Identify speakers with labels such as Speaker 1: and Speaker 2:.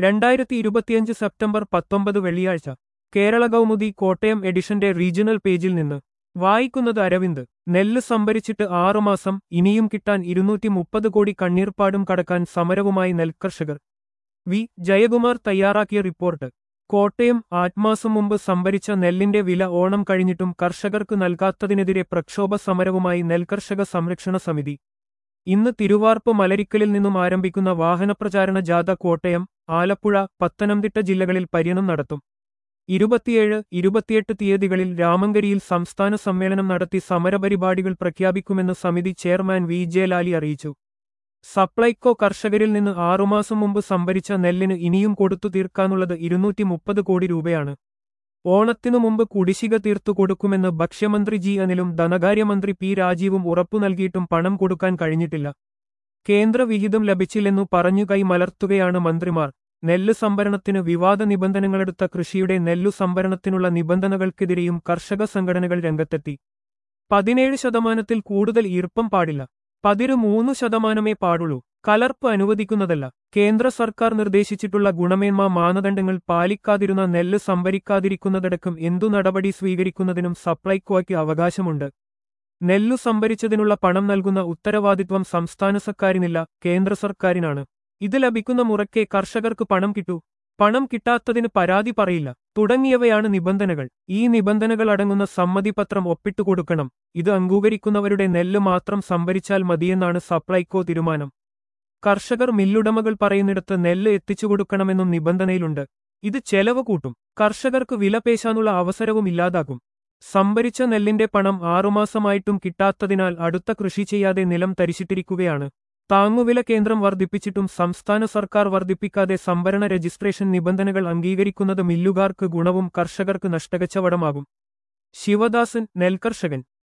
Speaker 1: രണ്ടായിരത്തി ഇരുപത്തിയഞ്ച് സെപ്റ്റംബർ പത്തൊമ്പത് വെള്ളിയാഴ്ച കേരള കൗമുദി കോട്ടയം എഡിഷന്റെ റീജിയണൽ പേജിൽ നിന്ന് വായിക്കുന്നത് അരവിന്ദ് നെല്ല് സംഭരിച്ചിട്ട് ആറുമാസം ഇനിയും കിട്ടാൻ ഇരുന്നൂറ്റി മുപ്പത് കോടി കണ്ണീർപ്പാടും കടക്കാൻ സമരവുമായി നെൽകർഷകർ വി ജയകുമാർ തയ്യാറാക്കിയ റിപ്പോർട്ട് കോട്ടയം ആറ്റ്മാസം മുമ്പ് സംഭരിച്ച നെല്ലിന്റെ വില ഓണം കഴിഞ്ഞിട്ടും കർഷകർക്ക് നൽകാത്തതിനെതിരെ പ്രക്ഷോഭ സമരവുമായി നെൽകർഷക സംരക്ഷണ സമിതി ഇന്ന് തിരുവാർപ്പ് മലരിക്കലിൽ നിന്നും ആരംഭിക്കുന്ന വാഹനപ്രചാരണ ജാഥ കോട്ടയം ആലപ്പുഴ പത്തനംതിട്ട ജില്ലകളിൽ പര്യടനം നടത്തും ഇരുപത്തിയേഴ് ഇരുപത്തിയെട്ട് തീയതികളിൽ രാമങ്കരിയിൽ സംസ്ഥാന സമ്മേളനം നടത്തി സമരപരിപാടികൾ പ്രഖ്യാപിക്കുമെന്ന് സമിതി ചെയർമാൻ വി ജെ ലാലി അറിയിച്ചു സപ്ലൈകോ കർഷകരിൽ നിന്ന് ആറുമാസം മുമ്പ് സംഭരിച്ച നെല്ലിന് ഇനിയും കൊടുത്തു തീർക്കാനുള്ളത് ഇരുന്നൂറ്റി മുപ്പത് കോടി രൂപയാണ് ഓണത്തിനു മുമ്പ് കുടിശ്ശിക തീർത്തു കൊടുക്കുമെന്ന് ഭക്ഷ്യമന്ത്രി ജി അനിലും ധനകാര്യമന്ത്രി പി രാജീവും ഉറപ്പു നൽകിയിട്ടും പണം കൊടുക്കാൻ കഴിഞ്ഞിട്ടില്ല കേന്ദ്ര വിഹിതം ലഭിച്ചില്ലെന്നു പറഞ്ഞു കൈ മലർത്തുകയാണ് മന്ത്രിമാർ നെല്ല് സംഭരണത്തിന് വിവാദ നിബന്ധനകളെടുത്ത കൃഷിയുടെ നെല്ലു സംഭരണത്തിനുള്ള നിബന്ധനകൾക്കെതിരെയും കർഷക സംഘടനകൾ രംഗത്തെത്തി പതിനേഴ് ശതമാനത്തിൽ കൂടുതൽ ഈർപ്പം പാടില്ല പതിരു മൂന്ന് ശതമാനമേ പാടുള്ളൂ കലർപ്പ് അനുവദിക്കുന്നതല്ല കേന്ദ്ര സർക്കാർ നിർദ്ദേശിച്ചിട്ടുള്ള ഗുണമേന്മ മാനദണ്ഡങ്ങൾ പാലിക്കാതിരുന്ന നെല്ല് സംഭരിക്കാതിരിക്കുന്നതടക്കം എന്തു നടപടി സ്വീകരിക്കുന്നതിനും സപ്ലൈകോയ്ക്ക് അവകാശമുണ്ട് നെല്ലു സംഭരിച്ചതിനുള്ള പണം നൽകുന്ന ഉത്തരവാദിത്വം സംസ്ഥാന സർക്കാരിനില്ല കേന്ദ്ര സർക്കാരിനാണ് ഇത് ലഭിക്കുന്ന മുറയ്ക്കേ കർഷകർക്ക് പണം കിട്ടൂ പണം കിട്ടാത്തതിന് പരാതി പറയില്ല തുടങ്ങിയവയാണ് നിബന്ധനകൾ ഈ നിബന്ധനകൾ അടങ്ങുന്ന സമ്മതിപത്രം ഒപ്പിട്ടുകൊടുക്കണം ഇത് അംഗീകരിക്കുന്നവരുടെ നെല്ല് മാത്രം സംഭരിച്ചാൽ മതിയെന്നാണ് സപ്ലൈകോ തീരുമാനം കർഷകർ മില്ലുടമകൾ പറയുന്നിടത്ത് നെല്ല് എത്തിച്ചുകൊടുക്കണമെന്നും നിബന്ധനയിലുണ്ട് ഇത് ചെലവ് കൂട്ടും കർഷകർക്ക് വില പേശാനുള്ള അവസരവും ഇല്ലാതാകും സംഭരിച്ച നെല്ലിന്റെ പണം ആറുമാസമായിട്ടും കിട്ടാത്തതിനാൽ അടുത്ത കൃഷി ചെയ്യാതെ നിലം തരിച്ചിട്ടിരിക്കുകയാണ് താങ്ങുവില കേന്ദ്രം വർദ്ധിപ്പിച്ചിട്ടും സംസ്ഥാന സർക്കാർ വർദ്ധിപ്പിക്കാതെ സംഭരണ രജിസ്ട്രേഷൻ നിബന്ധനകൾ അംഗീകരിക്കുന്നത് മില്ലുകാർക്ക് ഗുണവും കർഷകർക്ക് നഷ്ടകച്ചവടമാകും ശിവദാസൻ നെൽകർഷകൻ